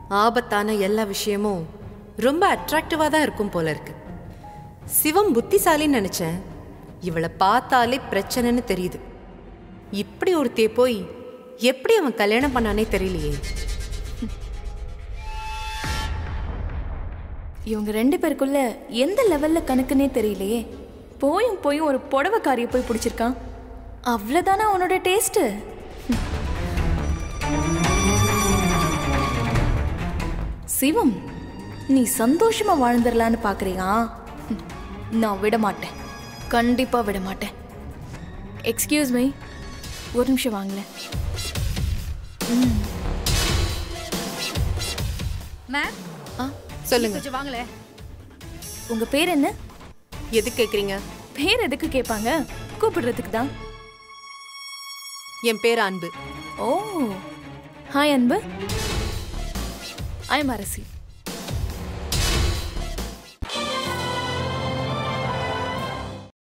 ஆபத்தான எல்லா விஷயமும் ரொம்ப அட்ராக்டிவாக தான் இருக்கும் போல இருக்கு சிவம் புத்திசாலின்னு நினச்சேன் இவளை பார்த்தாலே பிரச்சனைன்னு தெரியுது இப்படி ஒருத்தைய போய் எப்படி அவன் கல்யாணம் பண்ணானே தெரியலையே இவங்க ரெண்டு பேருக்குள்ள எந்த லெவல்ல கணக்குன்னே தெரியலையே போயும் போயும் ஒரு புடவைக்காரியை போய் பிடிச்சிருக்கான் அவ்வளோதானே அவனோட டேஸ்ட்டு சிவம் நீ சந்தோஷமா வாழ்ந்துடலான்னு பார்க்குறியா ம், நான் விட மாட்டேன் கண்டிப்பா விட மாட்டேன் எக்ஸ்கியூஸ் மீ ஒரு நிமிஷம் வாங்களேன் மேம் ஆ சொல்லுங்க கொஞ்சம் வாங்களே உங்க பேர் என்ன எது கேட்குறீங்க பேர் எதுக்கு கேட்பாங்க கூப்பிடுறதுக்கு தான் என் பேர் அன்பு ஓ ஹாய் அன்பு ஐ எம் அரசி